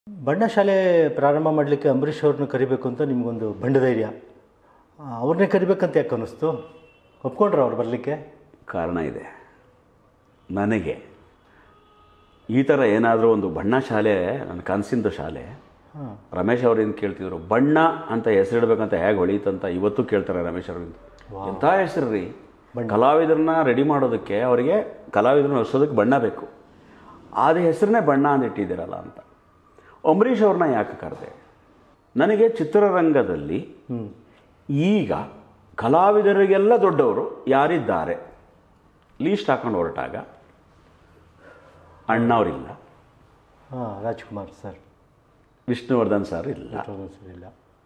ಬಣ್ಣ ಶಾಲೆ ಪ್ರಾರಂಭ ಮಾಡಲಿಕ್ಕೆ ಅಂಬರೀಷ್ ಅವ್ರನ್ನ ಕರಿಬೇಕು ಅಂತ ನಿಮಗೊಂದು ಬಂಡ ಧೈರ್ಯ ಆ, ಅವ್ರನ್ನೇ ಕರಿಬೇಕಂತ ಯಾಕೆ ಅನ್ನಿಸ್ತು ಒಪ್ಕೊಂಡ್ರ ಅವ್ರು ಬರಲಿಕ್ಕೆ ಕಾರಣ ಇದೆ ನನಗೆ ಈ ಥರ ಏನಾದರೂ ಒಂದು ಬಣ್ಣ ಶಾಲೆ ನನ್ನ ಕನಸಿಂದ ಶಾಲೆ ಹಾಂ ರಮೇಶ್ ಅವರಿಂದ ಕೇಳ್ತಿದ್ರು ಬಣ್ಣ ಅಂತ ಹೆಸರಿಡ್ಬೇಕಂತ ಹೇಗೆ ಹೊಳೀತಂತ ಇವತ್ತು ಕೇಳ್ತಾರೆ ರಮೇಶ್ ಅವರಿಂದ ಎಂಥ ಹೆಸರು ರೀ ಕಲಾವಿದರನ್ನ ರೆಡಿ ಮಾಡೋದಕ್ಕೆ ಅವರಿಗೆ ಕಲಾವಿದರನ್ನ ಹರಿಸೋದಕ್ಕೆ ಬಣ್ಣ ಬೇಕು ಆದ ಹೆಸರನ್ನೇ ಬಣ್ಣ ಅಂತ ಇಟ್ಟಿದ್ದೀರಲ್ಲ ಅಂತ ಅಂಬರೀಷ್ ಅವ್ರನ್ನ ಯಾಕೆ ಕರೆದೆ ನನಗೆ ಚಿತ್ರರಂಗದಲ್ಲಿ ಹ್ಞೂ ಈಗ ಕಲಾವಿದರಿಗೆಲ್ಲ ದೊಡ್ಡವರು ಯಾರಿದ್ದಾರೆ ಲೀಸ್ಟ್ ಹಾಕೊಂಡು ಹೊರಟಾಗ ಅಣ್ಣವರಿಲ್ಲ ಹಾಂ ರಾಜ್ಕುಮಾರ್ ಸರ್ ವಿಷ್ಣುವರ್ಧನ್ ಸರ್ ಇಲ್ಲ ಸರ್ ಇಲ್ಲ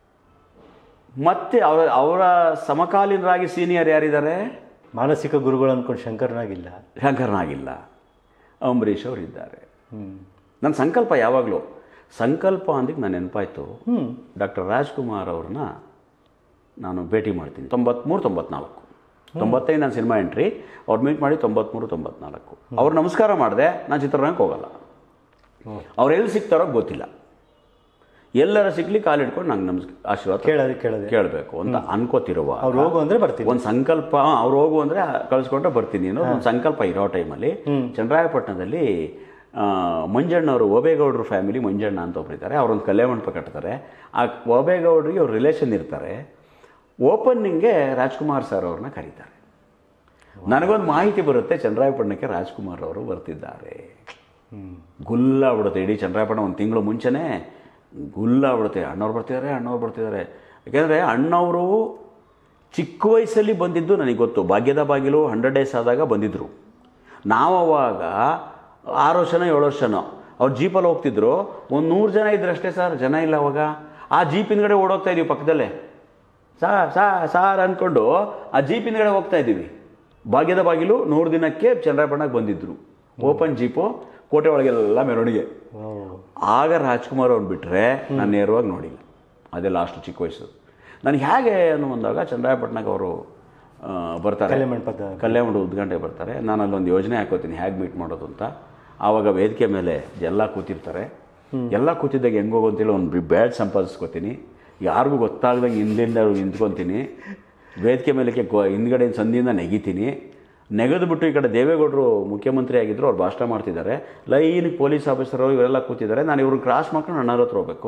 ಮತ್ತೆ ಅವರ ಅವರ ಸಮಕಾಲೀನರಾಗಿ ಸೀನಿಯರ್ ಯಾರಿದ್ದಾರೆ ಮಾನಸಿಕ ಗುರುಗಳು ಅಂದ್ಕೊಂಡು ಶಂಕರ್ನಾಗಿಲ್ಲ ಶಂಕರ್ನಾಗಿಲ್ಲ ಅಂಬರೀಷ್ ಅವರು ಇದ್ದಾರೆ ಹ್ಞೂ ನನ್ನ ಸಂಕಲ್ಪ ಯಾವಾಗಲೂ ಸಂಕಲ್ಪ ಅಂದಿಗೆ ನಾನು ನೆನಪಾಯಿತು ಹ್ಞೂ ಡಾಕ್ಟರ್ ರಾಜ್ಕುಮಾರ್ ಅವ್ರನ್ನ ನಾನು ಭೇಟಿ ಮಾಡ್ತೀನಿ ತೊಂಬತ್ಮೂರು ತೊಂಬತ್ನಾಲ್ಕು ತೊಂಬತ್ತೈದು ನಾನು ಸಿನಿಮಾ ಎಂಟ್ರಿ ಅವ್ರು ಮೀಟ್ ಮಾಡಿ ತೊಂಬತ್ಮೂರು ತೊಂಬತ್ನಾಲ್ಕು ಅವ್ರು ನಮಸ್ಕಾರ ಮಾಡಿದೆ ನಾನು ಚಿತ್ರರಂಗಕ್ಕೆ ಹೋಗಲ್ಲ ಹ್ಮ್. ಅವ್ರು ಎಲ್ಲಿ ಸಿಗ್ತಾರೋ ಗೊತ್ತಿಲ್ಲ ಎಲ್ಲರ ಸಿಗ್ಲಿ ಕಾಲಿಡ್ಕೊಂಡು ನಂಗೆ ನಮಸ್ ಆಶೀರ್ವಾದ ಕೇಳೋದು ಕೇಳೋದು ಕೇಳಬೇಕು ಅಂತ ಅನ್ಕೋತಿರುವ ಅವ್ರು ಹೋಗು ಅಂದರೆ ಬರ್ತೀವಿ ಒಂದು ಸಂಕಲ್ಪ ಅವ್ರು ಹೋಗು ಅಂದರೆ ಕಳಿಸ್ಕೊಂಡ್ರೆ ಬರ್ತೀನಿ ಅನ್ನೋದು ಒಂದು ಸಂಕಲ್ಪ ಇರೋ ಟೈಮಲ್ಲಿ ಚನ್ನರಾಯಪಟ್ಟಣದಲ್ಲಿ ಆ, ಮಂಜಣ್ಣವರು ಓಬೇಗೌಡರು ಫ್ಯಾಮಿಲಿ ಮಂಜಣ್ಣ ಅಂತ ಒಬ್ಬರಿದ್ದಾರೆ ಅವರೊಂದು ಕಲ್ಯಾಣ ಮಂಟಪ ಕಟ್ತಾರೆ ಆ ಓಬೇಗೌಡರಿಗೆ ಅವ್ರ ರಿಲೇಷನ್ ಇರ್ತಾರೆ ಓಪನ್ನಿಂಗೆ ರಾಜ್ಕುಮಾರ್ ಸರ್ ಅವ್ರನ್ನ ಕರೀತಾರೆ ನನಗೊಂದು ಮಾಹಿತಿ ಬರುತ್ತೆ ಚನ್ನರಾಯಪಟ್ಟಣಕ್ಕೆ ರಾಜ್ಕುಮಾರ್ ಅವರು ಬರ್ತಿದ್ದಾರೆ ಹ್ಞೂ ಗುಲ್ಲ ಆಗ್ಬಿಡುತ್ತೆ ಇಡೀ ಚಂದ್ರಾಯಪಟ್ಟಣ ಒಂದು ತಿಂಗಳು ಮುಂಚೆನೇ ಗುಲ್ಲ ಆಗ್ಬಿಡುತ್ತೆ ಅಣ್ಣವ್ರು ಬರ್ತಿದ್ದಾರೆ ಅಣ್ಣವ್ರು ಬರ್ತಿದ್ದಾರೆ ಯಾಕೆಂದರೆ ಅಣ್ಣವರು ಚಿಕ್ಕ ವಯಸ್ಸಲ್ಲಿ ಬಂದಿದ್ದು ನನಗೆ ಗೊತ್ತು ಭಾಗ್ಯದ ಬಾಗಿಲು ಹಂಡ್ರೆಡ್ ಡೇಸ್ ಆದಾಗ ಬಂದಿದ್ದರು ನಾವು ಅವಾಗ ಆರು ವರ್ಷನೋ ಏಳು ವರ್ಷನೋ ಅವ್ರು ಜೀಪಲ್ಲಿ ಹೋಗ್ತಿದ್ರು ಒಂದು ನೂರು ಜನ ಇದ್ರು ಅಷ್ಟೇ ಸರ್ ಜನ ಇಲ್ಲ ಅವಾಗ ಆ ಜೀಪ್ ಹಿಂದ್ಗಡೆ ಓಡೋಗ್ತಾ ಇದೀವಿ ಪಕ್ಕದಲ್ಲೇ ಸಾರ್ ಸಾ ಸಾರ್ ಅಂದ್ಕೊಂಡು ಆ ಜೀಪ್ ಹಿಂದ್ಗಡೆ ಹೋಗ್ತಾ ಇದ್ದೀವಿ ಭಾಗ್ಯದ ಬಾಗಿಲು ನೂರು ದಿನಕ್ಕೆ ಚಂದ್ರಾಯಪಟ್ಟಣಕ್ಕೆ ಬಂದಿದ್ದರು ಓಪನ್ ಜೀಪು ಕೋಟೆ ಒಳಗೆಲ್ಲ ಮೆರವಣಿಗೆ ಓ ಆಗ ರಾಜ್ಕುಮಾರ್ ಅವ್ನು ಬಿಟ್ಟರೆ ನಾನು ನೇರವಾಗಿ ನೋಡಿಲ್ಲ ಅದೇ ಲಾಸ್ಟ್ ಚಿಕ್ಕ ವಯಸ್ಸು ನನಗೆ ಹೇಗೆ ಅನ್ನೋ ಬಂದಾಗ ಚಂದ್ರಾಯಪಟ್ಟಣಕ್ಕೆ ಅವರು ಆ, ಬರ್ತಾರೆ ಕಲ್ಯಾಣ ಮಂಟಪದ ಕಲ್ಯಾಣ ಉದ್ಗಂಟೆ ಬರ್ತಾರೆ ನಾನು ಅಲ್ಲೊಂದು ಯೋಜನೆ ಹಾಕೋತೀನಿ ಹೇಗೆ ಮೀಟ್ ಮಾಡೋದು ಅಂತ ಆವಾಗ ವೇದಿಕೆ ಮೇಲೆ ಎಲ್ಲ ಕೂತಿರ್ತಾರೆ ಎಲ್ಲ ಕೂತಿದ್ದಾಗ ಹೆಂಗೆ ಹೋಗು ಅಂತೇಳಿ ಒಂದು ಬ್ಯಾಡ್ ಸಂಪಾದಿಸ್ಕೋತೀನಿ ಯಾರಿಗೂ ಗೊತ್ತಾಗ್ದಂಗೆ ಹಿಂದಿಂದ ನಿಂತ್ಕೊತೀನಿ ವೇದಿಕೆ ಮೇಲೆ ಗೊ- ಹಿಂದ್ಗಡೆ ಸಂಧಿಯಿಂದ ನೆಗಿತೀನಿ ನೆಗೆದುಬಿಟ್ಟು ಈ ಕಡೆ ದೇವೇಗೌಡರು ಮುಖ್ಯಮಂತ್ರಿ ಆಗಿದ್ದರು ಅವ್ರು ಭಾಷಣ ಮಾಡ್ತಿದ್ದಾರೆ ಲೈನಿಗೆ ಪೊಲೀಸ್ ಆಫೀಸರು ಇವರೆಲ್ಲ ಕೂತಿದ್ದಾರೆ ನಾನು ಇವ್ರನ್ನ ಕ್ರಾಸ್ ಮಾಡ್ಕೊಂಡು ಅಣ್ಣರ ಹತ್ರ ಹೋಗ್ಬೇಕು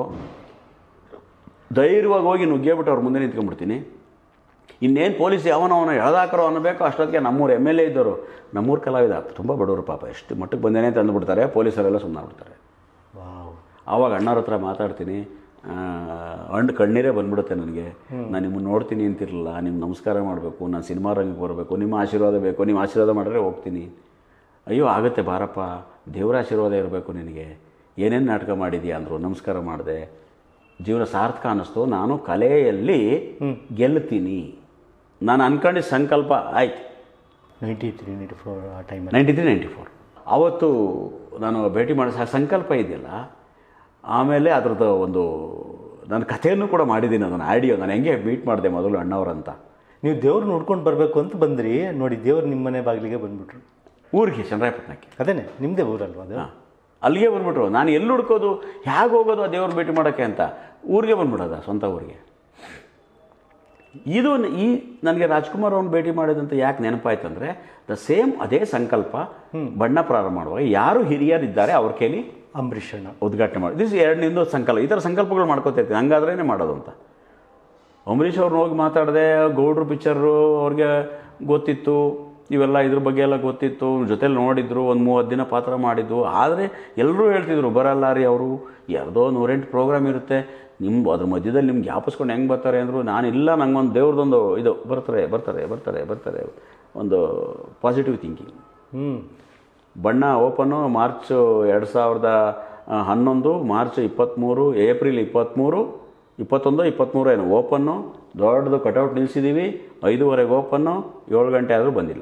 ಧೈರ್ಯವಾಗಿ ಹೋಗಿ ನುಗ್ಗೇಬಿಟ್ಟು ಅವ್ರ ಮುಂದೆ ನಿಂತ್ಕೊಂಡ್ಬಿಡ್ತೀನಿ ಇನ್ನೇನು ಪೊಲೀಸ್ ಯಾವನವನ ಎಳೆದಾಕರೋ ಅನ್ನಬೇಕು ಅಷ್ಟೊತ್ತಿಗೆ ನಮ್ಮೂರು ಎಮ್ ಎಲ್ ಎ ಇದ್ದರು ನಮ್ಮೂರು ಕಲಾವಿದ ತುಂಬ ಬಡವರು ಪಾಪ ಎಷ್ಟು ಮಟ್ಟಕ್ಕೆ ಬಂದೇನೆ ಅಂತ ಅಂದ್ಬಿಡ್ತಾರೆ ಪೊಲೀಸರೆಲ್ಲ ಸುಮ್ಮನಾಗ್ಬಿಡ್ತಾರೆ ವಾವ್ ಆವಾಗ ಅಣ್ಣವ್ರ ಹತ್ರ ಮಾತಾಡ್ತೀನಿ ಹಣ್ಣು ಕಣ್ಣೀರೇ ಬಂದ್ಬಿಡುತ್ತೆ ನನಗೆ ನಾನು ನಿಮ್ಮನ್ನು ನೋಡ್ತೀನಿ ಅಂತಿರಲಿಲ್ಲ ನಿಮ್ಗೆ ನಮಸ್ಕಾರ ಮಾಡಬೇಕು ನಾನು ಸಿನಿಮಾ ರಂಗಕ್ಕೆ ಬರಬೇಕು ನಿಮ್ಮ ಆಶೀರ್ವಾದ ಬೇಕು ನಿಮ್ಮ ಆಶೀರ್ವಾದ ಮಾಡಿದ್ರೆ ಹೋಗ್ತೀನಿ ಅಯ್ಯೋ ಆಗುತ್ತೆ ಬಾರಪ್ಪ ದೇವರ ಆಶೀರ್ವಾದ ಇರಬೇಕು ನಿನಗೆ ಏನೇನು ನಾಟಕ ಮಾಡಿದೀಯ ಅಂದರು ನಮಸ್ಕಾರ ಮಾಡಿದೆ ಜೀವನ ಸಾರ್ಥಕ ಅನ್ನಿಸ್ತು ನಾನು ಕಲೆಯಲ್ಲಿ ಗೆಲ್ತೀನಿ ನಾನು ಅನ್ಕೊಂಡಿದ್ದ ಸಂಕಲ್ಪ ಆಯ್ತು ನೈಂಟಿ ತ್ರೀ ನೈಂಟಿ ಫೋರ್ ಆ ಟೈಮಲ್ಲಿ ನೈಂಟಿ ತ್ರೀ ನೈಂಟಿ ಫೋರ್ ಆವತ್ತು ನಾನು ಭೇಟಿ ಮಾಡೋ ಸ- ಸಂಕಲ್ಪ ಇದೆಯಲ್ಲ ಆಮೇಲೆ ಅದ್ರದ್ದು ಒಂದು ನನ್ನ ಕಥೆಯನ್ನು ಕೂಡ ಮಾಡಿದ್ದೀನಿ ಅದನ್ನು ಆಡಿಯೋ ನಾನು ಹೆಂಗೆ ಮೀಟ್ ಮಾಡಿದೆ ಮೊದಲು ಅಣ್ಣವ್ರಂತ ನೀವು ದೇವ್ರು ನೋಡ್ಕೊಂಡು ಬರಬೇಕು ಅಂತ ಬಂದ್ರಿ ನೋಡಿ ದೇವ್ರು ನಿಮ್ಮ ಮನೆ ಬಾಗಿಲಿಗೆ ಬಂದ್ಬಿಟ್ರು ಊರಿಗೆ ಚನ್ನರಾಯಪಟ್ಟಣಕ್ಕೆ ಅದೇನೆ ನಿಮ್ಮದೇ ಊರಲ್ವಾ ಅದು ಹಾಂ ಅಲ್ಲಿಗೆ ಬಂದ್ಬಿಟ್ರು ನಾನು ಎಲ್ಲಿ ಹುಡ್ಕೋದು ಹೇಗೆ ಹೋಗೋದು ಆ ದೇವ್ರ ಭೇಟಿ ಮಾಡೋಕ್ಕೆ ಅಂತ ಊರಿಗೆ ಬಂದ್ಬಿಡೋದ ಸ್ವಂತ ಊರಿಗೆ ಇದು ನ- ಈ ನನಗೆ ರಾಜ್ಕುಮಾರ್ ಅವ್ರನ್ನ ಭೇಟಿ ಮಾಡಿದಂತ ಯಾಕೆ ನೆನಪಾಯ್ತು ಅಂದರೆ ದ ಸೇಮ್ ಅದೇ ಸಂಕಲ್ಪ ಬಣ್ಣ ಪ್ರಾರಂಭ ಮಾಡುವಾಗ ಯಾರು ಹಿರಿಯರಿದ್ದಾರೆ ಅವ್ರ ಕೈಲಿ ಅಂಬರೀಷ್ ಅಣ್ಣ ಉದ್ಘಾಟನೆ ಮಾಡಿ ದಿಸ್ ಎರಡನಿಂದ ಸಂಕಲ್ಪ ಈ ಥರ ಸಂಕಲ್ಪಗಳು ಮಾಡ್ಕೋತಿರ್ತೀನಿ ಹಂಗಾದ್ರೇ ಮಾಡೋದು ಅಂತ ಅಂಬರೀಷ್ ಅವ್ರನ್ನ ಹೋಗಿ ಮಾತಾಡಿದೆ ಗೌಡ್ರು ಪಿಕ್ಚರು ಅವ್ರಿಗೆ ಗೊತ್ತಿತ್ತು ಇವೆಲ್ಲ ಇದ್ರ ಬಗ್ಗೆ ಎಲ್ಲ ಗೊತ್ತಿತ್ತು ಜೊತೆಲಿ ನೋಡಿದ್ರು ಒಂದು ಮೂವತ್ತು ದಿನ ಪಾತ್ರ ಮಾಡಿದ್ದು ಆದರೆ ಎಲ್ಲರೂ ಹೇಳ್ತಿದ್ರು ಬರಲ್ಲ ರೀ ಅವರು ಯಾವುದೋ ನೂರೆಂಟು ಪ್ರೋಗ್ರಾಮ್ ಇರುತ್ತೆ ನಿಮ್ಮ ಅದ್ರ ಮಧ್ಯದಲ್ಲಿ ನಿಮ್ಗೆ ಜ್ಞಾಪಿಸ್ಕೊಂಡು ಹೆಂಗೆ ಬರ್ತಾರೆ ಅಂದರು ನಾನಿಲ್ಲ ನಂಗೊಂದು ದೇವ್ರದೊಂದು ಇದು ಬರ್ತಾರೆ ಬರ್ತಾರೆ ಬರ್ತಾರೆ ಬರ್ತಾರೆ ಒಂದು ಪಾಸಿಟಿವ್ ಥಿಂಕಿಂಗ್ ಹ್ಞೂ ಬಣ್ಣ ಓಪನ್ನು ಮಾರ್ಚ್ ಎರಡು ಸಾವಿರದ ಆ, ಹನ್ನೊಂದು ಮಾರ್ಚ್ ಇಪ್ಪತ್ತ್ಮೂರು ಏಪ್ರಿಲ್ ಇಪ್ಪತ್ತ್ಮೂರು ಇಪ್ಪತ್ತೊಂದು ಇಪ್ಪತ್ತ್ಮೂರು ಏನು ಓಪನ್ನು ದೊಡ್ಡದು ಕಟೌಟ್ ನಿಲ್ಲಿಸಿದ್ದೀವಿ ಐದೂವರೆಗೆ ಓಪನ್ನು ಏಳು ಗಂಟೆ ಆದರೂ ಬಂದಿಲ್ಲ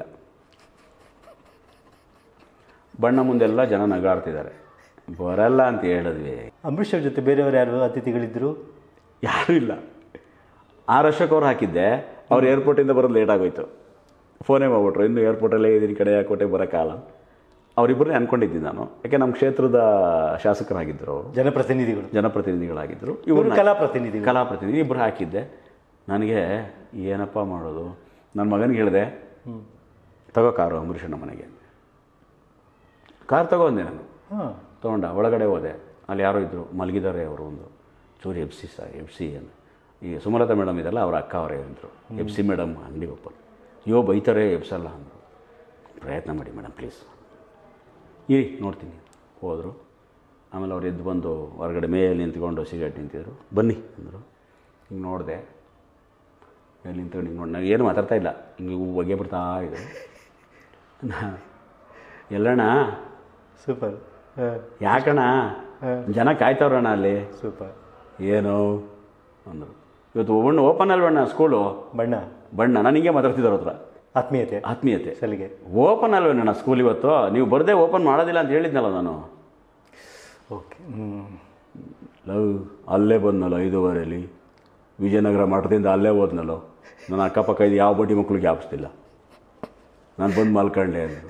ಬಣ್ಣ ಮುಂದೆಲ್ಲ ಜನ ನಗಾಡ್ತಿದ್ದಾರೆ ಬರಲ್ಲ ಅಂತ ಹೇಳಿದ್ವಿ ಅಂಬರೀಷ್ ಅವ್ರ ಜೊತೆ ಬೇರೆಯವರು ಯಾರು ಅತಿಥಿಗಳಿದ್ದರು ಯಾರೂ ಇಲ್ಲ ಆರು ವರ್ಷಕ್ಕೆ ಅವ್ರು ಹಾಕಿದ್ದೆ ಅವ್ರು ಏರ್ಪೋರ್ಟಿಂದ ಬರೋದು ಲೇಟ್ ಆಗೋಯ್ತು ಫೋನೇ ಮಾಡ್ಬಿಟ್ರು ಇನ್ನು ಏರ್ಪೋರ್ಟಲ್ಲೇ ಇದೀನಿ ಕಡೆ ಕೋಟೆಗೆ ಬರೋಕ್ಕಾಗಲ್ಲ ಅವರಿಬ್ಬರನ್ನೇ ಅನ್ಕೊಂಡಿದ್ದೀನಿ ನಾನು ಯಾಕೆ ನಮ್ಮ ಕ್ಷೇತ್ರದ ಶಾಸಕರಾಗಿದ್ದರು ಅವರು ಜನಪ್ರತಿನಿಧಿಗಳು ಜನಪ್ರತಿನಿಧಿಗಳಾಗಿದ್ದರು ಇವರು ಇವ್ರನ್ನ ಕಲಾ ಪ್ರತಿನಿಧಿಗಳು ಕಲಾ ಪ್ರತಿನಿಧಿ ಇಬ್ಬರು ಹಾಕಿದ್ದೆ ನನಗೆ ಏನಪ್ಪ ಮಾಡೋದು ನನ್ನ ಮಗನಿಗೆ ಹೇಳಿದೆ ತಗೋ ಕಾರು ಅಂಬರೀಷಣ್ಣ ಮನೆಗೆ ಕಾರ್ ತಗೊಂಡೆ ನಾನು ಹಾಂ ತೊಗೊಂಡ ಒಳಗಡೆ ಹೋದೆ ಅಲ್ಲಿ ಯಾರೋ ಇದ್ದರು ಮಲಗಿದ್ದಾರೆ ಅವರು ಒಂದು ಚೂರಿ F C sir F C ಏನು ಈ ಸುಮಲತಾ ಮೇಡಮ್ ಇದೆಲ್ಲ ಅವ್ರ ಅಕ್ಕ ಅವರೇ ಅಂದರು ಎಫ್ ಸಿ ಮೇಡಮ್ ಅಂಗಡಿ ಓಪನ್ ಅಯ್ಯೋ ಬೈತಾರೆ ಎಬ್ಸಲ್ಲ ಅಂದರು ಪ್ರಯತ್ನ ಮಾಡಿ ಮೇಡಮ್ ಪ್ಲೀಸ್ ಇರಿ ನೋಡ್ತೀನಿ ಹೋದರು ಆಮೇಲೆ ಅವ್ರು ಎದ್ದು ಬಂದು ಹೊರಗಡೆ ಮೇಲೆ ನಿಂತ್ಕೊಂಡು ಸಿಗರೇಟ್ ನಿಂತಿದ್ರು ಬನ್ನಿ ಅಂದರು ಹಿಂಗೆ ನೋಡಿದೆ ಮೇಲೆ ನಿಂತ್ಕೊಂಡು ಹಿಂಗೆ ನೋಡಿ ನಾನು ಏನು ಮಾತಾಡ್ತಾ ಇಲ್ಲ ಹಿಂಗೆ ಹೂ ಬಗೆ ಬಿಡ್ತಾ ಇದ್ದರು ನಾ ಎಲ್ಲಣ್ಣ ಸೂಪರ್ ಹಾಂ ಯಾಕಣ್ಣ ಜನ ಕಾಯ್ತವ್ರಣ್ಣ ಅಲ್ಲಿ ಸೂಪರ್ ಏನು ಅಂದರು ಇವತ್ತು ಒಬ್ಬಣ್ಣ ಓಪನ್ ಅಲ್ವಣ್ಣ ಸ್ಕೂಲು ಬಣ್ಣ ಬಣ್ಣ ನಾನು ಹಿಂಗೆ ಮಾತಾಡ್ತಿದ್ದಾರೆ ಹತ್ರ ಆತ್ಮೀಯತೆ ಆತ್ಮೀಯತೆ ಸಲಿಗೆ ಓಪನ್ ಅಲ್ವೇನಣ್ಣ ಸ್ಕೂಲ್ ಇವತ್ತು ನೀವು ಬರದೇ ಓಪನ್ ಮಾಡೋದಿಲ್ಲ ಅಂತ ಹೇಳಿದ್ನಲ್ಲ ನಾನು ಓಕೆ ಹ್ಞೂ ಲವ್ ಅಲ್ಲೇ ಬಂದ್ನಲ್ಲ ಐದೂವರೆಯಲ್ಲಿ ವಿಜಯನಗರ ಮಠದಿಂದ ಅಲ್ಲೇ ಹೋದ್ನಲ್ಲೋ ನನ್ನ ಅಕ್ಕಪಕ್ಕ ಇದು ಯಾವ ಬಡ್ಡಿ ಮಕ್ಕಳಿಗೆ ಜ್ಞಾಪಿಸ್ತಿಲ್ಲ ನಾನು ಬಂದು ಮಲ್ಕೊಂಡೆ ಅಂದರು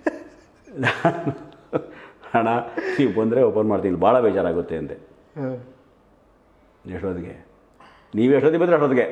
ಹಣ ನೀವು ಬಂದರೆ ಓಪನ್ ಮಾಡ್ತೀನಿ ಭಾಳ ಬೇಜಾರಾಗುತ್ತೆ ಅಂದೆ ಎಷ್ಟೊತ್ತಿಗೆ ನೀವು ಎಷ್ಟೊತ್ತಿಗೆ ಬಂದರೆ ಅಷ್ಟೊತ್ತಿಗೆ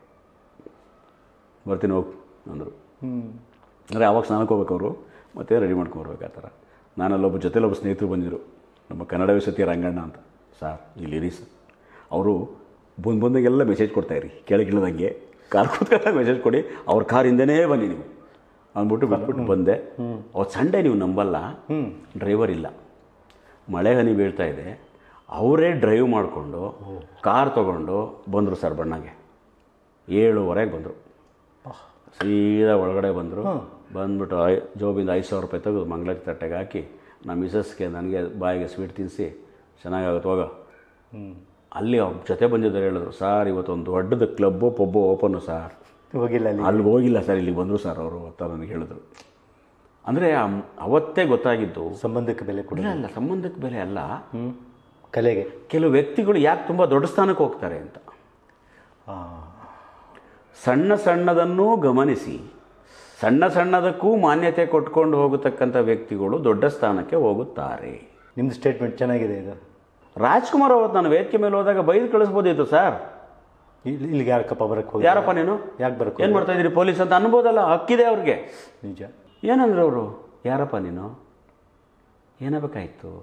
ಬರ್ತೀನಿ ಹೋಗಿ ಅಂದರು ಹ್ಞೂ ಅಂದರೆ ಆವಾಗ ಸ್ನಾನಕ್ಕೆ ಹೋಗ್ಬೇಕು ಅವರು ಮತ್ತೆ ರೆಡಿ ಮಾಡ್ಕೊಂಬರ್ಬೇಕು ಆ ಥರ ನಾನಲ್ಲೊಬ್ಬ ಜೊತೆಲೊಬ್ಬ ಸ್ನೇಹಿತರು ಬಂದಿದ್ದರು ನಮ್ಮ ಕನ್ನಡ ವಿಸತಿ ರಂಗಣ್ಣ ಅಂತ ಸರ್ ಇಲ್ಲಿರಿ ಸರ್ ಅವರು ಬಂದು ಬಂದಾಗೆಲ್ಲ ಮೆಸೇಜ್ ಕೊಡ್ತಾಯಿರಿ ಕೆಳಗಿಳದಂಗೆ ಕಾರ್ ಕೂತ್ಕೊಂಡಾಗ ಮೆಸೇಜ್ ಕೊಡಿ ಅವ್ರ ಕಾರಿಂದನೇ ಬನ್ನಿ ನೀವು ಅಂದ್ಬಿಟ್ಟು ಬಿಟ್ಬಿಟ್ಟು ಬಂದೆ ಅವತ್ತು ಸಂಡೇ ನೀವು ನಂಬಲ್ಲ ಹ್ಞೂ ಡ್ರೈವರ್ ಇಲ್ಲ ಮಳೆ ಹನಿ ಬೀಳ್ತಾ ಇದೆ ಅವರೇ ಡ್ರೈವ್ ಮಾಡಿಕೊಂಡು ಕಾರ್ ತೊಗೊಂಡು ಬಂದರು ಸರ್ ಬಣ್ಣಗೆ ಏಳುವರೆಗೆ ಬಂದರು ಸೀದಾ ಒಳಗಡೆ ಬಂದರು ಬಂದ್ಬಿಟ್ಟು ಐ ಜೋಬಿಂದ ಐದು ಸಾವಿರ ರೂಪಾಯಿ ತೆಗೆದು ಮಂಗಳಕ್ಕೆ ತಟ್ಟೆಗೆ ಹಾಕಿ ನಮ್ಮ ಮಿಸಸ್ಗೆ ನನಗೆ ಬಾಯಿಗೆ ಸ್ವೀಟ್ ತಿನ್ನಿಸಿ ಚೆನ್ನಾಗಾಗುತ್ತೆ ಹೋಗ ಹ್ಞೂ ಅಲ್ಲಿ ಅವ್ರ ಜೊತೆ ಬಂದಿದ್ದಾರೆ ಹೇಳಿದ್ರು ಸರ್ ಇವತ್ತೊಂದು ದೊಡ್ಡದು ಕ್ಲಬ್ಬು ಪಬ್ಬು ಓಪನ್ನು ಸರ್ ಹೋಗಿಲ್ಲ ಅಲ್ಲಿ ಅಲ್ಲಿ ಹೋಗಿಲ್ಲ ಸರ್ ಇಲ್ಲಿ ಬಂದರು ಸರ್ ಅವರು ಅಂತ ನನಗೆ ಹೇಳಿದ್ರು ಅಂದರೆ ಅವತ್ತೇ ಗೊತ್ತಾಗಿದ್ದು ಸಂಬಂಧಕ್ಕೆ ಬೆಲೆ ಕೊಡ ಇಲ್ಲ ಅಲ್ಲ ಸಂಬಂಧಕ್ಕೆ ಬೆಲೆ ಅಲ್ಲ ಹ್ಞೂ ಕಲೆಗೆ ಕೆಲವು ವ್ಯಕ್ತಿಗಳು ಯಾಕೆ ತುಂಬ ದೊಡ್ಡ ಸ್ಥಾನಕ್ಕೆ ಹೋಗ್ತಾರೆ ಅಂತ ಹಾಂ ಸಣ್ಣ ಸಣ್ಣದನ್ನೂ ಗಮನಿಸಿ ಸಣ್ಣ ಸಣ್ಣದಕ್ಕೂ ಮಾನ್ಯತೆ ಕೊಟ್ಕೊಂಡು ಹೋಗತಕ್ಕಂಥ ವ್ಯಕ್ತಿಗಳು ದೊಡ್ಡ ಸ್ಥಾನಕ್ಕೆ ಹೋಗುತ್ತಾರೆ ನಿಮ್ಮದು ಸ್ಟೇಟ್ಮೆಂಟ್ ಚೆನ್ನಾಗಿದೆ ಇದು ರಾಜ್ಕುಮಾರ್ ಅವತ್ತು ನಾನು ವೇದಿಕೆ ಮೇಲೆ ಹೋದಾಗ ಬೈದು ಕಳಿಸ್ಬೋದಿತ್ತು ಸರ್ ಇಲ್ಲಿ ಇಲ್ಲಿಗೆ ಯಾರಕ್ಕಪ್ಪ ಬರಕ್ಕೆ ಹೋಗಿ ಯಾರಪ್ಪ ನೀನು ಯಾಕೆ ಬರಕ್ಕೆ ಏನು ಮಾಡ್ತಾ ಇದ್ದೀರಿ ಪೊಲೀಸ್ ಅಂತ ಅನ್ಬೋದಲ್ಲ ಹಕ್ಕಿದೆ ಅವ್ರಿಗೆ ನಿಜ ಏನಂದ್ರು ಅವರು ಯಾರಪ್ಪ ನೀನು ಏನಾಗಬೇಕಾಯ್ತು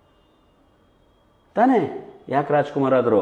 ತಾನೇ ಯಾಕೆ ರಾಜ್ಕುಮಾರ್ ಆದರು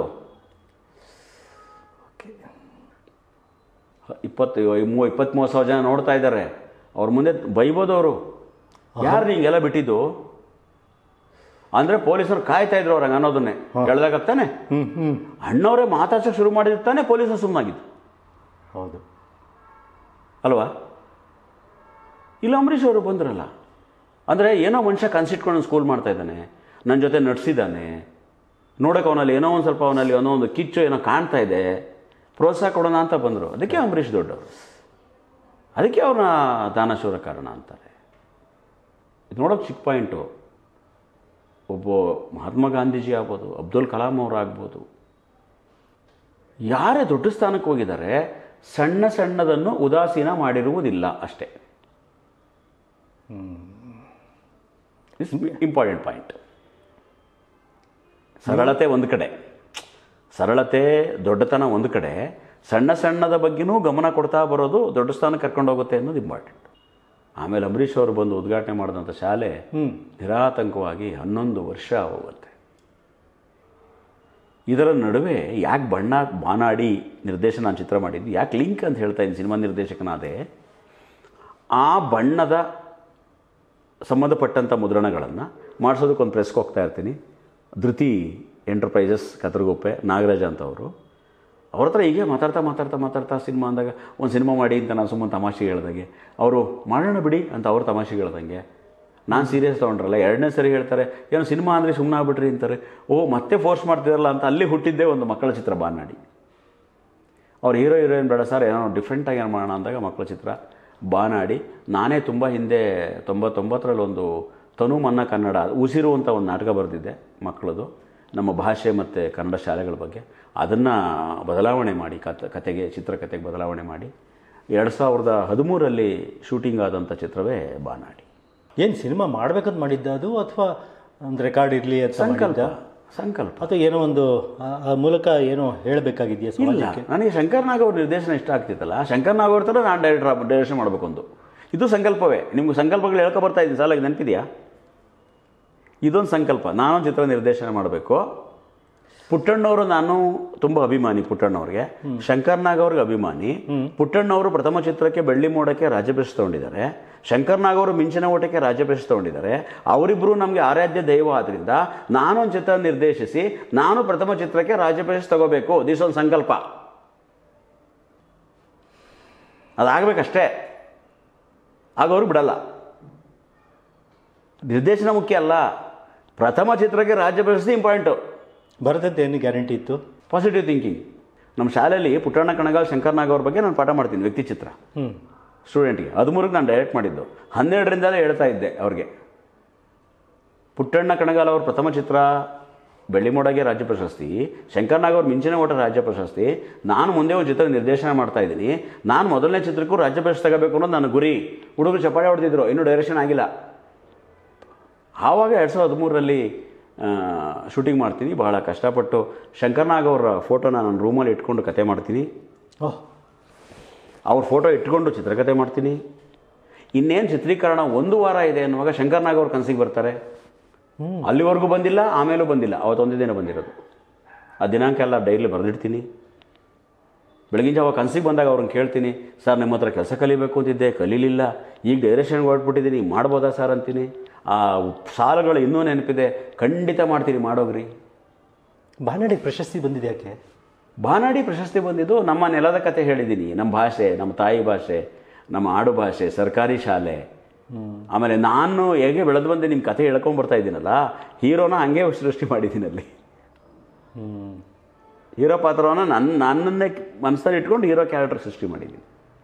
ಇಪ್ಪತ್ತು ಮೂ ಇಪ್ಪತ್ತ್ಮೂವತ್ತು ಸಾವಿರ ಜನ ನೋಡ್ತಾ ಇದ್ದಾರೆ ಅವ್ರ ಮುಂದೆ ಬೈಬೋದು ಅವರು ಯಾರು ಹಿಂಗೆಲ್ಲ ಬಿಟ್ಟಿದ್ದು ಅಂದರೆ ಪೊಲೀಸರು ಕಾಯ್ತಾ ಇದ್ರು ಅವ್ರಂಗೆ ಅನ್ನೋದನ್ನೇ ಕೇಳ್ದಾಗ ತಾನೆ ಹ್ಞೂ ಹ್ಞೂ ಅಣ್ಣವರೇ ಮಾತಾಡ್ಸೋಕೆ ಶುರು ಮಾಡಿದ್ದು ತಾನೇ ಪೊಲೀಸರು ಸುಮ್ಮನಾಗಿದ್ದು ಹೌದು ಅಲ್ವಾ ಇಲ್ಲ ಅಂಬರೀಷ್ ಅವರು ಬಂದ್ರಲ್ಲ ಅಂದರೆ ಏನೋ ಮನುಷ್ಯ ಕನ್ಸಿಟ್ಕೊಂಡು ಸ್ಕೂಲ್ ಮಾಡ್ತಾ ಇದ್ದಾನೆ ನನ್ನ ಜೊತೆ ನಡ್ಸಿದ್ದಾನೆ ನೋಡೋಕೆ ಅವನಲ್ಲಿ ಏನೋ ಒಂದು ಸ್ವಲ್ಪ ಅವನಲ್ಲಿ ಏನೋ ಒಂದು ಕಿಚ್ಚು ಏನೋ ಕಾಣ್ತಾ ಇದೆ ಪ್ರೋತ್ಸಾಹ ಕೊಡೋಣ ಅಂತ ಬಂದರು ಅದಕ್ಕೆ ಅಂಬರೀಷ್ ದೊಡ್ಡವರು ಅದಕ್ಕೆ ಅವ್ರನ್ನ ದಾನಶೂರ ಕಾರಣ ಅಂತಾರೆ ಇದು ನೋಡೋಕೆ ಚಿಕ್ಕ ಪಾಯಿಂಟು ಒಬ್ಬ ಮಹಾತ್ಮ ಗಾಂಧೀಜಿ ಆಗ್ಬೋದು ಅಬ್ದುಲ್ ಕಲಾಂ ಅವರು ಆಗ್ಬೋದು ಯಾರೇ ದೊಡ್ಡ ಸ್ಥಾನಕ್ಕೆ ಹೋಗಿದ್ದಾರೆ ಸಣ್ಣ ಸಣ್ಣದನ್ನು ಉದಾಸೀನ ಮಾಡಿರುವುದಿಲ್ಲ ಅಷ್ಟೇ ಇಸ್ ಇಂಪಾರ್ಟೆಂಟ್ ಪಾಯಿಂಟ್ ಸರಳತೆ ಒಂದು ಕಡೆ ಸರಳತೆ ದೊಡ್ಡತನ ಒಂದು ಕಡೆ ಸಣ್ಣ ಸಣ್ಣದ ಬಗ್ಗೆನೂ ಗಮನ ಕೊಡ್ತಾ ಬರೋದು ದೊಡ್ಡ ಸ್ಥಾನಕ್ಕೆ ಕರ್ಕೊಂಡು ಹೋಗುತ್ತೆ ಅನ್ನೋದು ಇಂಪಾರ್ಟೆಂಟ್ ಆಮೇಲೆ ಅಂಬರೀಷ್ ಅವರು ಬಂದು ಉದ್ಘಾಟನೆ ಮಾಡಿದಂಥ ಶಾಲೆ ಹ್ಞೂ ನಿರಾತಂಕವಾಗಿ ಹನ್ನೊಂದು ವರ್ಷ ಹೋಗುತ್ತೆ ಇದರ ನಡುವೆ ಯಾಕೆ ಬಣ್ಣ ಬಾನಾಡಿ ನಿರ್ದೇಶನ ನಾನು ಚಿತ್ರ ಮಾಡಿದ್ದು ಯಾಕೆ ಲಿಂಕ್ ಅಂತ ಹೇಳ್ತಾ ಇದ್ದೀನಿ ಸಿನಿಮಾ ನಿರ್ದೇಶಕನಾದೆ ಆ ಬಣ್ಣದ ಸಂಬಂಧಪಟ್ಟಂಥ ಮುದ್ರಣಗಳನ್ನು ಮಾಡಿಸೋದಕ್ಕೊಂದು ಪ್ರೆಸ್ಗೆ ಹೋಗ್ತಾ ಇರ್ತೀನಿ ಧೃತಿ ಎಂಟರ್ಪ್ರೈಸಸ್ ಕತ್ರಗುಪ್ಪೆ ನಾಗರಾಜ ಅಂತವರು ಅವ್ರ ಹತ್ರ ಹೀಗೆ ಮಾತಾಡ್ತಾ ಮಾತಾಡ್ತಾ ಮಾತಾಡ್ತಾ ಸಿನಿಮಾ ಅಂದಾಗ ಒಂದು ಸಿನಿಮಾ ಮಾಡಿ ಅಂತ ನಾನು ಸುಮ್ಮನೆ ತಮಾಷೆಗೆ ಹೇಳ್ದಂಗೆ ಅವರು ಮಾಡೋಣ ಬಿಡಿ ಅಂತ ಅವ್ರು ತಮಾಷೆಗೆ ಹೇಳ್ದಂಗೆ ನಾನು ಸೀರಿಯಸ್ ತೊಗೊಂಡ್ರಲ್ಲ ಎರಡನೇ ಸರಿ ಹೇಳ್ತಾರೆ ಏನೋ ಸಿನಿಮಾ ಅಂದರೆ ಸುಮ್ಮನೆ ಆಗ್ಬಿಟ್ರಿ ಅಂತಾರೆ ಓ ಮತ್ತೆ ಫೋರ್ಸ್ ಮಾಡ್ತಿರಲ್ಲ ಅಂತ ಅಲ್ಲಿ ಹುಟ್ಟಿದ್ದೇ ಒಂದು ಮಕ್ಕಳ ಚಿತ್ರ ಬಾನಾಡಿ ಅವ್ರು ಹೀರೋ ಹೀರೋಯಿನ್ ಬೇಡ ಸರ್ ಏನೋ ಡಿಫ್ರೆಂಟಾಗಿ ಏನು ಮಾಡೋಣ ಅಂದಾಗ ಮಕ್ಕಳ ಚಿತ್ರ ಬಾನಾಡಿ ನಾನೇ ತುಂಬ ಹಿಂದೆ ತೊಂಬತ್ತೊಂಬತ್ತರಲ್ಲಿ ಒಂದು ತನು ಮನ್ನ ಕನ್ನಡ ಉಸಿರು ಅಂತ ಒಂದು ನಾಟಕ ಬರೆದಿದ್ದೆ ಮಕ್ಕಳದು ನಮ್ಮ ಭಾಷೆ ಮತ್ತು ಕನ್ನಡ ಶಾಲೆಗಳ ಬಗ್ಗೆ ಅದನ್ನು ಬದಲಾವಣೆ ಮಾಡಿ ಕತೆ ಕತೆಗೆ ಚಿತ್ರಕಥೆಗೆ ಬದಲಾವಣೆ ಮಾಡಿ ಎರಡು ಸಾವಿರದ ಹದಿಮೂರರಲ್ಲಿ ಶೂಟಿಂಗ್ ಆದಂಥ ಚಿತ್ರವೇ ಬಾನಾಡಿ ಏನು ಸಿನಿಮಾ ಮಾಡ್ಬೇಕಂತ ಮಾಡಿದ್ದ ಅದು ಅಥವಾ ಒಂದು ರೆಕಾರ್ಡ್ ಇರಲಿ ಅಂತ ಸಂಕಲ್ಪ ಮಾಡಿದ್ದ ಸಂಕಲ್ಪ ಅಥವಾ ಏನೋ ಒಂದು ಆ- ಆ ಮೂಲಕ ಏನೋ ಹೇಳಬೇಕಾಗಿದೆಯಾ ಇಲ್ಲ ಸಮಾಜಕ್ಕೆ ನನಗೆ ಶಂಕರ್ ನಾಗ್ ಅವ್ರ ನಿರ್ದೇಶನ ಇಷ್ಟ ಆಗ್ತಿತ್ತಲ್ಲ ಶಂಕರ್ ನಾಗ್ ಅವ್ರ ಥರ ನಾನು ಡೈರೆಕ್ಟರ್ ಡೈರೆಕ್ಷನ್ ಮಾಡಬೇಕು ಒಂದು ಇದು ಸಂಕಲ್ಪವೇ ನಿಮ್ಗೆ ಸಂಕಲ್ಪಗಳು ಹೇಳ್ಕೊ ಬರ್ತಾ ಇದ್ದೀನಿ ಸಾಲ ನೆನಪಿದೆಯಾ ಇದೊಂದು ಸಂಕಲ್ಪ ನಾನು ಚಿತ್ರ ನಿರ್ದೇಶನ ಮಾಡಬೇಕು ಪುಟ್ಟಣ್ಣವರು ನಾನು ತುಂಬ ಅಭಿಮಾನಿ ಪುಟ್ಟಣ್ಣವ್ರಿಗೆ ಶಂಕರ್ ನಾಗ್ ಅವ್ರಿಗೆ ಅಭಿಮಾನಿ ಪುಟ್ಟಣ್ಣವರು ಪ್ರಥಮ ಚಿತ್ರಕ್ಕೆ ಬೆಳ್ಳಿ ಮೋಡಕ್ಕೆ ರಾಜ್ಯ ಪ್ರಶಸ್ತಿ ತಗೊಂಡಿದ್ದಾರೆ ಶಂಕರ್ ನಾಗ್ ಅವರು ಮಿಂಚಿನ ಓಟಕ್ಕೆ ರಾಜ್ಯ ಪ್ರಶಸ್ತಿ ತಗೊಂಡಿದ್ದಾರೆ ಅವರಿಬ್ಬರು ನಮಗೆ ಆರಾಧ್ಯ ದೈವ ಆದ್ರಿಂದ ನಾನೊಂದು ಚಿತ್ರ ನಿರ್ದೇಶಿಸಿ ನಾನು ಪ್ರಥಮ ಚಿತ್ರಕ್ಕೆ ರಾಜ್ಯ ಪ್ರಶಸ್ತಿ ತಗೋಬೇಕು ದಿಸ್ ಒಂದು ಸಂಕಲ್ಪ ಅದಾಗಬೇಕಷ್ಟೇ ಆಗ ಅವರು ಬಿಡಲ್ಲ ನಿರ್ದೇಶನ ಮುಖ್ಯ ಅಲ್ಲ ಪ್ರಥಮ ಚಿತ್ರಕ್ಕೆ ರಾಜ್ಯ ಪ್ರಶಸ್ತಿ ಇಂಪಾರ್ಟೆಂಟು ಬರದಂತೆ ಏನು ಗ್ಯಾರಂಟಿ ಇತ್ತು ಪಾಸಿಟಿವ್ ಥಿಂಕಿಂಗ್ ನಮ್ಮ ಶಾಲೆಯಲ್ಲಿ ಪುಟ್ಟಣ್ಣ ಕಣಗಾಲ್ ಶಂಕರ್ ನಾಗ್ ಅವ್ರ ಬಗ್ಗೆ ನಾನು ಪಾಠ ಮಾಡ್ತೀನಿ ವ್ಯಕ್ತಿ ಚಿತ್ರ ಹ್ಞೂ ಸ್ಟೂಡೆಂಟ್ಗೆ ಹದಿಮೂರಕ್ಕೆ ನಾನು ಡೈರೆಕ್ಟ್ ಮಾಡಿದ್ದು ಹನ್ನೆರಡರಿಂದಲೇ ಹೇಳ್ತಾ ಇದ್ದೆ ಅವ್ರಿಗೆ ಪುಟ್ಟಣ್ಣ ಕಣಗಾಲ್ ಅವ್ರ ಪ್ರಥಮ ಚಿತ್ರ ಬೆಳ್ಳಿಮೋಡಗೆ ರಾಜ್ಯ ಪ್ರಶಸ್ತಿ ಶಂಕರ್ ನಾಗ್ ಅವ್ರ ಮಿಂಚಿನ ಓಟ ರಾಜ್ಯ ಪ್ರಶಸ್ತಿ ನಾನು ಮುಂದೆ ಒಂದು ಚಿತ್ರ ನಿರ್ದೇಶನ ಮಾಡ್ತಾ ಇದ್ದೀನಿ ನಾನು ಮೊದಲನೇ ಚಿತ್ರಕ್ಕೂ ರಾಜ್ಯ ಪ್ರಶಸ್ತಿ ತಗೋಬೇಕು ಅನ್ನೋದು ನನ್ನ ಗುರಿ ಹುಡುಗರು ಚಪ್ಪಾಳೆ ಹೊಡೆದಿದ್ರು ಇನ್ನೂ ಡೈರೆಕ್ಷನ್ ಆಗಿಲ್ಲ ಆವಾಗ ಎರಡು ಸಾವಿರದ ಹದಿಮೂರರಲ್ಲಿ ಶೂಟಿಂಗ್ ಮಾಡ್ತೀನಿ ಬಹಳ ಕಷ್ಟಪಟ್ಟು ಶಂಕರ್ ನಾಗ್ ಅವರ ಫೋಟೋನ ನಾನು ರೂಮಲ್ಲಿ ಇಟ್ಕೊಂಡು ಕತೆ ಮಾಡ್ತೀನಿ ಓಹ್ ಅವ್ರ ಫೋಟೋ ಇಟ್ಕೊಂಡು ಚಿತ್ರಕಥೆ ಮಾಡ್ತೀನಿ ಇನ್ನೇನು ಚಿತ್ರೀಕರಣ ಒಂದು ವಾರ ಇದೆ ಅನ್ನುವಾಗ ಶಂಕರ್ ನಾಗ್ ಅವ್ರ ಕನಸಿಗೆ ಬರ್ತಾರೆ ಅಲ್ಲಿವರೆಗೂ ಬಂದಿಲ್ಲ ಆಮೇಲೂ ಬಂದಿಲ್ಲ ಅವತ್ತೊಂದೇ ದಿನ ಬಂದಿರೋದು ಆ ದಿನಾಂಕ ಎಲ್ಲ ಡೈಲಿ ಬರೆದಿಡ್ತೀನಿ ಬೆಳಗಿನ ಜಾವ ಕನಸಿಗೆ ಬಂದಾಗ ಅವ್ರನ್ನ ಕೇಳ್ತೀನಿ ಸರ್ ನಿಮ್ಮ ಹತ್ರ ಕೆಲಸ ಕಲಿಬೇಕು ಅಂತಿದ್ದೆ ಕಲೀಲಿಲ್ಲ ಈಗ ಡೈರೆಕ್ಷನ್ಗೆ ಹೊರಟ್ಬಿಟ್ಟಿದ್ದೀನಿ ಮಾಡ್ಬೋದಾ ಸರ್ ಅಂತೀನಿ ಆ ಸಾಲಗಳು ಇನ್ನೂ ನೆನಪಿದೆ ಖಂಡಿತ ಮಾಡ್ತೀನಿ ಮಾಡೋಗ್ರಿ ಬಾನಾಡಿಗೆ ಪ್ರಶಸ್ತಿ ಬಂದಿದೆ ಯಾಕೆ ಬಾನಾಡಿ ಪ್ರಶಸ್ತಿ ಬಂದಿದ್ದು ನಮ್ಮ ನೆಲದ ಕತೆ ಹೇಳಿದ್ದೀನಿ ನಮ್ಮ ಭಾಷೆ ನಮ್ಮ ತಾಯಿ ಭಾಷೆ ನಮ್ಮ ಆಡು ಭಾಷೆ ಸರ್ಕಾರಿ ಶಾಲೆ ಆಮೇಲೆ ನಾನು ಹೇಗೆ ಬೆಳೆದು ಬಂದೆ ನಿಮ್ಮ ಕತೆ ಹೇಳ್ಕೊಂಡ್ ಬರ್ತಾ ಇದ್ದೀನಲ್ಲ ಹೀರೋನ ಹಂಗೆ ಸೃಷ್ಟಿ ಮಾಡಿದ್ದೀನಿ ಅಲ್ಲಿ ಹ್ಞೂ ಹೀರೋ ಪಾತ್ರವನ್ನು ನನ್ನ ನನ್ನನ್ನೇ ಮನಸ್ಸಲ್ಲಿ ಇಟ್ಕೊಂಡು ಹೀರೋ ಕ್ಯಾರೆಕ್ಟರ್ ಸೃಷ್ಟಿ ಮಾಡಿದ್ದೀನಿ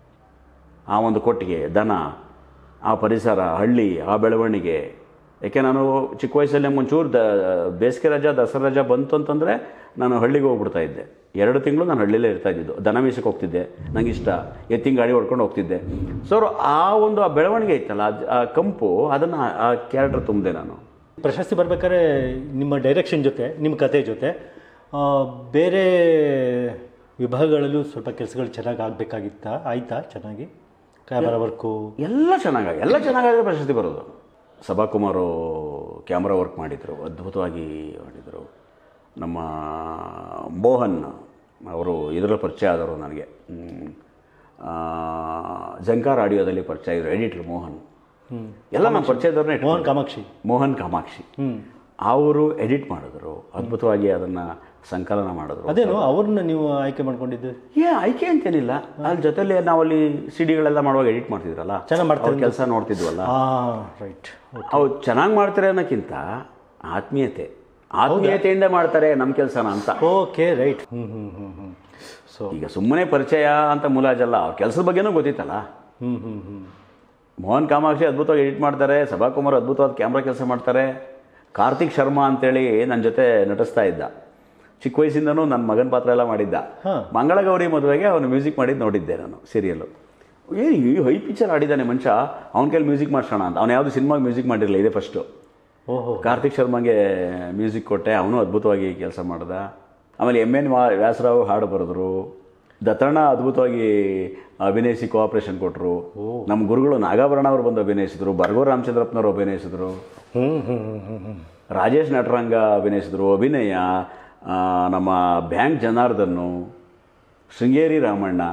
ಆ ಒಂದು ಕೊಟ್ಟಿಗೆ ದನ ಆ ಪರಿಸರ ಹಳ್ಳಿ ಆ ಬೆಳವಣಿಗೆ ಯಾಕೆ ನಾನು ಚಿಕ್ಕ ವಯಸ್ಸಲ್ಲೇ ಒಂಚೂರು ದ ಬೇಸಿಗೆ ರಜಾ ದಸರಾ ರಜಾ ಬಂತು ಅಂತಂದರೆ ನಾನು ಹಳ್ಳಿಗೆ ಹೋಗ್ಬಿಡ್ತಾ ಇದ್ದೆ ಎರಡು ತಿಂಗಳು ನಾನು ಹಳ್ಳಿಲೇ ಇರ್ತಾ ಇದ್ದಿದ್ದು ದನ ಮೀಸಕ್ಕೆ ಹೋಗ್ತಿದ್ದೆ ನಂಗೆ ಇಷ್ಟ ಎತ್ತಿನ ಗಾಡಿ ಹೊಡ್ಕೊಂಡು ಹೋಗ್ತಿದ್ದೆ ಸೊ ಆ ಒಂದು ಆ ಬೆಳವಣಿಗೆ ಇತ್ತಲ್ಲ ಅದ್- ಆ ಕಂಪು ಅದನ್ನು ಆ ಕ್ಯಾರೆಕ್ಟರ್ ತುಂಬಿದೆ ನಾನು ಪ್ರಶಸ್ತಿ ಬರ್ಬೇಕಾದ್ರೆ ನಿಮ್ಮ ಡೈರೆಕ್ಷನ್ ಜೊತೆ ನಿಮ್ಮ ಕತೆ ಜೊತೆ ಆ, ಬೇರೆ ವಿಭಾಗಗಳಲ್ಲೂ ಸ್ವಲ್ಪ ಕೆಲಸಗಳು ಚೆನ್ನಾಗಿ ಆಗಬೇಕಾಗಿತ್ತಾ ಆಯ್ತಾ ಚೆನ್ನಾಗಿ ಕ್ಯಾಮರಾ ವರ್ಕು ಎಲ್ಲ ಚೆನ್ನಾಗಿ ಎಲ್ಲ ಚೆನ್ನಾಗಾದ್ರೆ ಪ್ರಶಸ್ತಿ ಬರೋದು ಸಭಾಕುಮಾರು ಕ್ಯಾಮ್ರಾ ವರ್ಕ್ ಮಾಡಿದರು ಅದ್ಭುತವಾಗಿ ಮಾಡಿದರು ನಮ್ಮ ಮೋಹನ್ ಅವರು ಇದರ ಪರಿಚಯ ಆದವರು ನನಗೆ ಹ್ಮ್. ಆ, ಜಂಕಾರ್ ಆಡಿಯೋದಲ್ಲಿ ಪರಿಚಯ ಇದ್ರು ಎಡಿಟ್ರ್ ಮೋಹನ್ ಎಲ್ಲ ನಮ್ಮ ಪರಿಚಯದವ್ರನ್ನೇ ಮೋಹನ್ ಕಾಮಾಕ್ಷಿ ಮೋಹನ್ ಕಾಮಾಕ್ಷಿ ಹ್ಞೂ ಅವರು ಎಡಿಟ್ ಮಾಡಿದ್ರು ಅದ್ಭುತವಾಗಿ ಅದನ್ನು ಸಂಕಲನ ಮಾಡಿದ್ರು ಅದೇನು ಅವ್ರನ್ನ ನೀವು ಆಯ್ಕೆ ಮಾಡ್ಕೊಂಡಿದ್ದು ಏ ಆಯ್ಕೆ ಅಂತೇನಿಲ್ಲ ಅಲ್ಲಿ ಜೊತೆಲಿ ನಾವಲ್ಲಿ ಸಿ ಡಿಗಳೆಲ್ಲ ಮಾಡುವಾಗ ಎಡಿಟ್ ಮಾಡ್ತಿದ್ರಲ್ಲ ಚೆನ್ನಾಗಿ ಮಾಡ್ತಾರೆ ಕೆಲಸ ನೋಡ್ತಿದ್ವಲ್ಲ ಹಾಂ ರೈಟ್ ಅವು ಚೆನ್ನಾಗಿ ಮಾಡ್ತಾರೆ ಅನ್ನೋಕ್ಕಿಂತ ಆತ್ಮೀಯತೆ ಆತ್ಮೀಯತೆಯಿಂದ ಮಾಡ್ತಾರೆ ನಮ್ಮ ಕೆಲಸನ ಅಂತ ಓಕೆ ರೈಟ್ ಹ್ಞೂ ಹ್ಞೂ ಹ್ಞೂ ಹ್ಞೂ ಸೊ ಈಗ ಸುಮ್ಮನೆ ಪರಿಚಯ ಅಂತ ಮುಲಾಜಲ್ಲ ಅವ್ರ ಕೆಲಸದ ಬಗ್ಗೆನೂ ಗೊತ್ತಿತ್ತಲ್ಲ ಹ್ಞೂ ಹ್ಞೂ ಹ್ಞೂ ಮೋಹನ್ ಕಾಮಾಕ್ಷಿ ಅದ್ಭುತವಾಗಿ ಎಡಿಟ್ ಮಾಡ್ತಾರೆ ಸಭಾಕುಮಾರ್ ಅದ್ಭುತವಾದ ಕ್ಯಾಮ್ರಾ ಕೆಲಸ ಮಾಡ್ತಾರೆ ಕಾರ್ತಿಕ್ ಶರ್ಮಾ ಅಂತೇಳಿ ನನ್ನ ಜೊತೆ ನಟಿಸ್ತಾ ಇದ್ದ ಚಿಕ್ಕ ವಯಸ್ಸಿಂದನೂ ನನ್ನ ಮಗನ ಪಾತ್ರ ಎಲ್ಲ ಮಾಡಿದ್ದ ಹಾ. ಮಂಗಳಗೌರಿ ಮದುವೆಗೆ ಅವನು ಮ್ಯೂಸಿಕ್ ಮಾಡಿದ್ದು ನೋಡಿದ್ದೆ ನಾನು ಸೀರಿಯಲ್ಲು ಏನು ಈ ಹೈ ಪಿಕ್ಚರ್ ಆಡಿದ್ದಾನೆ ಮನುಷ್ಯ ಅವನ ಕೈಲಿ ಮ್ಯೂಸಿಕ್ ಮಾಡ್ಸೋಣ ಅಂತ ಅವ್ನು ಯಾವುದು ಸಿನಿಮಾಗೆ ಮ್ಯೂಸಿಕ್ ಮಾಡಿರಲಿಲ್ಲ ಇದೇ ಫಸ್ಟು ಓಹೋ ಕಾರ್ತಿಕ್ ಶರ್ಮಾಗೆ ಮ್ಯೂಸಿಕ್ ಕೊಟ್ಟೆ ಅವನು ಅದ್ಭುತವಾಗಿ ಕೆಲಸ ಮಾಡ್ದ ಆಮೇಲೆ ಎಮ್ ಎನ್ ವಾ ವ್ಯಾಸರಾವ್ ಹಾಡು ಬರೆದ್ರು ದತ್ತಣ್ಣ ಅದ್ಭುತವಾಗಿ ಅಭಿನಯಿಸಿ ಕೋಆಪ್ರೇಷನ್ ಕೊಟ್ಟರು ನಮ್ಮ ಗುರುಗಳು ನಾಗಾಭರಣ ಅವರು ಬಂದು ಅಭಿನಯಿಸಿದ್ರು ಬರ್ಗೋ ರಾಮಚಂದ್ರಪ್ಪನವರು ಅಭಿನಯಿಸಿದ್ರು ಹ್ಞೂ ಹ್ಞೂ ಹ್ಞೂ ಹ್ಞೂ ಹ್ಞೂ ರಾಜೇಶ್ ನಟರಂಗ ಅಭಿನಯಿಸಿದ್ರು ಅಭಿನಯ ಆ, ನಮ್ಮ ಬ್ಯಾಂಕ್ ಜನಾರ್ದನ್ನು ಶೃಂಗೇರಿ ರಾಮಣ್ಣ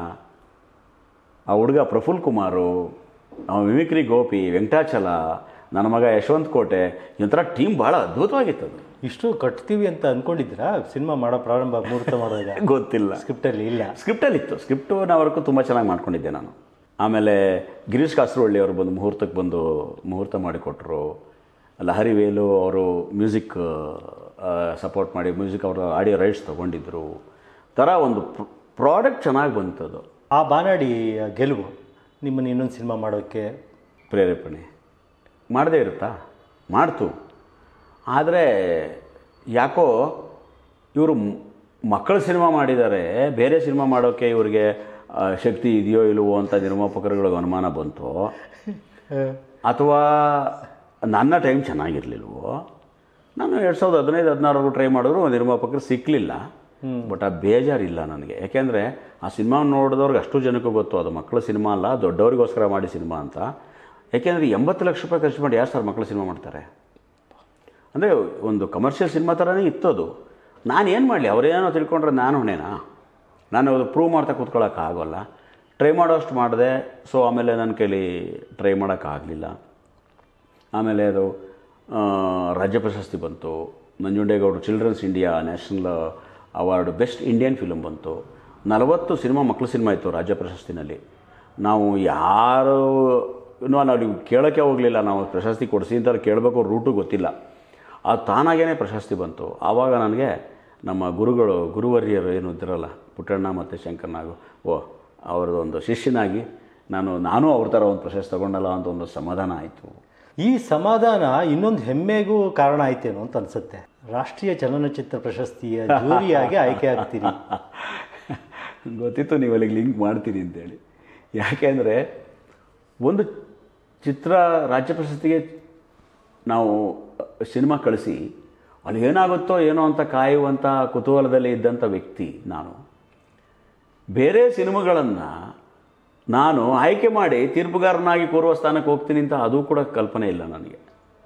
ಆ ಹುಡುಗ ಪ್ರಫುಲ್ ಕುಮಾರು ಆ ಮಿಮಿಕ್ರಿ ಗೋಪಿ ವೆಂಕಟಾಚಲ ನನ್ನ ಮಗ ಯಶವಂತ್ ಕೋಟೆ ಒಂಥರ ಟೀಮ್ ಭಾಳ ಅದ್ಭುತವಾಗಿತ್ತು ಅದು ಇಷ್ಟು ಕಟ್ತೀವಿ ಅಂತ ಅನ್ಕೊಂಡಿದ್ರಾ ಸಿನಿಮಾ ಮಾಡೋ ಪ್ರಾರಂಭ ಮುಹೂರ್ತ ಮಾಡುವಾಗ ಗೊತ್ತಿಲ್ಲ ಸ್ಕ್ರಿಪ್ಟಲ್ಲಿ ಇಲ್ಲ ಸ್ಕ್ರಿಪ್ಟಲ್ಲಿ ಇತ್ತು ಸ್ಕ್ರಿಪ್ಟು ವರ್ಕು ತುಂಬ ಚೆನ್ನಾಗಿ ಮಾಡ್ಕೊಂಡಿದ್ದೆ ನಾನು ಆಮೇಲೆ ಗಿರೀಶ್ ಕಾಸರವಳ್ಳಿ ಅವರು ಬಂದು ಮುಹೂರ್ತಕ್ಕೆ ಬಂದು ಮುಹೂರ್ತ ಮಾಡಿಕೊಟ್ರು ಲಹರಿ ವೇಲು ಅವರು ಮ್ಯೂಸಿಕ್ ಸಪೋರ್ಟ್ ಮಾಡಿ ಮ್ಯೂಸಿಕ್ ಅವರು ಆಡಿಯೋ ರೈಟ್ಸ್ ತೊಗೊಂಡಿದ್ರು ಥರ ಒಂದು ಪ್ರಾಡಕ್ಟ್ ಚೆನ್ನಾಗಿ ಬಂತದು ಆ ಬಾನಾಡಿ ಗೆಲುವು ನಿಮ್ಮನ್ನು ಇನ್ನೊಂದು ಸಿನಿಮಾ ಮಾಡೋಕ್ಕೆ ಪ್ರೇರೇಪಣೆ ಮಾಡದೇ ಇರುತ್ತಾ ಮಾಡ್ತು ಆದರೆ ಯಾಕೋ ಇವರು ಮಕ್ಕಳ ಸಿನಿಮಾ ಮಾಡಿದ್ದಾರೆ ಬೇರೆ ಸಿನಿಮಾ ಮಾಡೋಕ್ಕೆ ಇವ್ರಿಗೆ ಆ, ಶಕ್ತಿ ಇದೆಯೋ ಇಲ್ವೋ ಅಂತ ನಿರ್ಮಾಪಕರುಗಳಿಗೆ ಅನುಮಾನ ಬಂತು ಅಥವಾ ನನ್ನ ಟೈಮ್ ಚೆನ್ನಾಗಿರಲಿಲ್ವೋ ನಾನು ಎರಡು ಸಾವಿರದ ಹದಿನೈದು ಹದಿನಾರವರೆಗೂ ಟ್ರೈ ಮಾಡಿದ್ರು ಒಂದು ನಿರ್ಮಾಪಕರು ಸಿಕ್ಕಲಿಲ್ಲ ಬಟ್ ಆ ಬೇಜಾರಿಲ್ಲ ನನಗೆ ಯಾಕೆಂದರೆ ಆ ಸಿನಿಮಾ ನೋಡಿದವ್ರಿಗೆ ಅಷ್ಟು ಜನಕ್ಕೂ ಗೊತ್ತು ಅದು ಮಕ್ಕಳ ಸಿನಿಮಾ ಅಲ್ಲ ದೊಡ್ಡವರಿಗೋಸ್ಕರ ಮಾಡಿ ಸಿನಿಮಾ ಅಂತ ಯಾಕೆಂದರೆ ಎಂಬತ್ತು ಲಕ್ಷ ರೂಪಾಯಿ ಖರ್ಚು ಮಾಡಿ ಯಾರು ಸರ್ ಮಕ್ಕಳ ಸಿನಿಮಾ ಮಾಡ್ತಾರೆ ಅಂದರೆ ಒಂದು ಕಮರ್ಷಿಯಲ್ ಸಿನಿಮಾ ಥರನೇ ಇತ್ತದು ನಾನು ಏನು ಮಾಡಲಿ ಅವರೇನೋ ತಿಳ್ಕೊಂಡ್ರೆ ನಾನು ಹೊಣೆನಾ ನಾನು ಅದು ಪ್ರೂವ್ ಮಾಡ್ತಾ ಕೂತ್ಕೊಳ್ಳೋಕ್ಕಾಗೋಲ್ಲ ಟ್ರೈ ಮಾಡೋಷ್ಟು ಮಾಡಿದೆ ಸೊ ಆಮೇಲೆ ನನ್ನ ಕೈಲಿ ಟ್ರೈ ಮಾಡೋಕ್ಕಾಗಲಿಲ್ಲ ಆಮೇಲೆ ಅದು ಆ, ರಾಜ್ಯ ಪ್ರಶಸ್ತಿ ಬಂತು ನಂಜುಂಡೇಗೌಡರು children's India national award best Indian film ಬಂತು ನಲವತ್ತು ಸಿನಿಮಾ ಮಕ್ಕಳ ಸಿನಿಮಾ ಇತ್ತು ರಾಜ್ಯ ಪ್ರಶಸ್ತಿನಲ್ಲಿ ನಾವು ಯಾರು ಇನ್ನೂ ನಾವು ಕೇಳೋಕ್ಕೆ ಹೋಗಲಿಲ್ಲ ನಾವು ಪ್ರಶಸ್ತಿ ಕೊಡಿಸಿ ಅಂತ ಕೇಳಬೇಕು ರೂಟು ಗೊತ್ತಿಲ್ಲ ಅದು ತಾನಾಗೇ ಪ್ರಶಸ್ತಿ ಬಂತು ಆವಾಗ ನನಗೆ ನಮ್ಮ ಗುರುಗಳು ಗುರುವರ್ಯರು ಏನು ಇದ್ರಲ್ಲ ಪುಟ್ಟಣ್ಣ ಮತ್ತು ಶಂಕರ್ನಾಗು ಓ ಅವ್ರದ್ದೊಂದು ಶಿಷ್ಯನಾಗಿ ನಾನು ನಾನು ಅವ್ರ ಥರ ಒಂದು ಪ್ರಶಸ್ತಿ ತಗೊಂಡಲ್ಲ ಅಂತ ಒಂದು ಸಮಾಧಾನ ಆಯಿತು ಈ ಸಮಾಧಾನ ಇನ್ನೊಂದು ಹೆಮ್ಮೆಗೂ ಕಾರಣ ಆಯ್ತೇನೋ ಅಂತ ಅನ್ಸುತ್ತೆ ರಾಷ್ಟ್ರೀಯ ಚಲನಚಿತ್ರ ಪ್ರಶಸ್ತಿಯ ಜೂರಿಯಾಗಿ ಆಯ್ಕೆ ಆಗ್ತೀರಿ ಗೊತ್ತಿತ್ತು ನೀವು ಅಲ್ಲಿಗೆ ಲಿಂಕ್ ಮಾಡ್ತೀನಿ ಅಂತೇಳಿ ಯಾಕೆಂದರೆ ಒಂದು ಚಿತ್ರ ರಾಜ್ಯ ಪ್ರಶಸ್ತಿಗೆ ನಾವು ಸಿನಿಮಾ ಕಳಿಸಿ ಅಲ್ಲಿ ಏನಾಗುತ್ತೋ ಏನೋ ಅಂತ ಕಾಯುವಂಥ ಕುತೂಹಲದಲ್ಲಿ ಇದ್ದಂಥ ವ್ಯಕ್ತಿ ನಾನು ಬೇರೆ ಸಿನಿಮಾಗಳನ್ನು ನಾನು ಆಯ್ಕೆ ಮಾಡಿ ತೀರ್ಪುಗಾರನಾಗಿ ಕೂರುವ ಸ್ಥಾನಕ್ಕೆ ಹೋಗ್ತೀನಿ ಅಂತ ಅದು ಕೂಡ ಕಲ್ಪನೆ ಇಲ್ಲ ನನಗೆ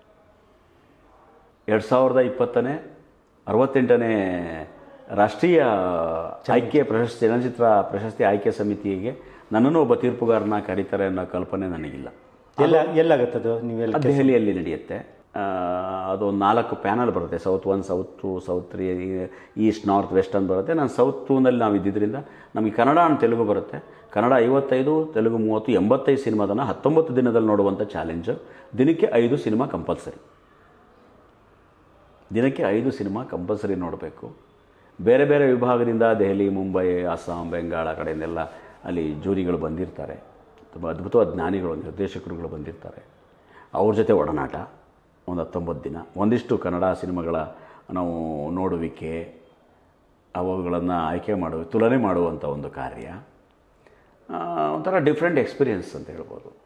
ಎರಡು ಸಾವಿರದ ಇಪ್ಪತ್ತನೇ ಅರವತ್ತೆಂಟನೇ ರಾಷ್ಟ್ರೀಯ ಆಯ್ಕೆ ಪ್ರಶಸ್ತಿ ಚಲನಚಿತ್ರ ಪ್ರಶಸ್ತಿ ಆಯ್ಕೆ ಸಮಿತಿಗೆ ನನ್ನನ್ನು ಒಬ್ಬ ತೀರ್ಪುಗಾರನ ಕರೀತಾರೆ ಅನ್ನೋ ಕಲ್ಪನೆ ನನಗಿಲ್ಲ ಎಲ್ಲ ಎಲ್ಲಾಗತ್ತದು ನೀವೆಲ್ಲ ಅದು ದೆಹಲಿಯಲ್ಲಿ ನಡೆಯುತ್ತೆ ಆ, ಅದು ಒಂದು ನಾಲ್ಕು ಪ್ಯಾನಲ್ ಬರುತ್ತೆ south one south two south three east north west ಅಂತ ಬರುತ್ತೆ ನಾನು ಸೌತ್ ಟೂನಲ್ಲಿ ನಾವು ಇದ್ದಿದ್ದರಿಂದ ನಮಗೆ ಕನ್ನಡ and ತೆಲುಗು ಬರುತ್ತೆ ಕನ್ನಡ ಐವತ್ತೈದು ತೆಲುಗು ಮೂವತ್ತು ಎಂಬತ್ತೈದು ಸಿನಿಮಾದನ್ನು ಹತ್ತೊಂಬತ್ತು ದಿನದಲ್ಲಿ ನೋಡುವಂಥ ಚಾಲೆಂಜು ದಿನಕ್ಕೆ ಐದು ಸಿನಿಮಾ ಕಂಪಲ್ಸರಿ ದಿನಕ್ಕೆ ಐದು ಸಿನಿಮಾ ಕಂಪಲ್ಸರಿ ನೋಡಬೇಕು ಬೇರೆ ಬೇರೆ ವಿಭಾಗದಿಂದ ದೆಹಲಿ ಮುಂಬೈ ಅಸ್ಸಾಂ ಬೆಂಗಾಳ ಕಡೆಯಿಂದೆಲ್ಲ ಅಲ್ಲಿ ಜೂರಿಗಳು ಬಂದಿರ್ತಾರೆ ತುಂಬ ಅದ್ಭುತವಾದ ಜ್ಞಾನಿಗಳು ನಿರ್ದೇಶಕರುಗಳು ಬಂದಿರ್ತಾರೆ ಅವ್ರ ಜೊತೆ ಒಡನಾಟ ಒಂದು ಹತ್ತೊಂಬತ್ತು ದಿನ ಒಂದಿಷ್ಟು ಕನ್ನಡ ಸಿನಿಮಾಗಳ ನಾವು ನೋಡುವಿಕೆ ಅವುಗಳನ್ನು ಆಯ್ಕೆ ಮಾಡುವ ತುಲನೆ ಮಾಡುವಂಥ ಒಂದು ಕಾರ್ಯ ಆ, ಒಂಥರ ಡಿಫ್ರೆಂಟ್ ಎಕ್ಸ್ಪೀರಿಯನ್ಸ್ ಅಂತ ಹೇಳ್ಬೋದು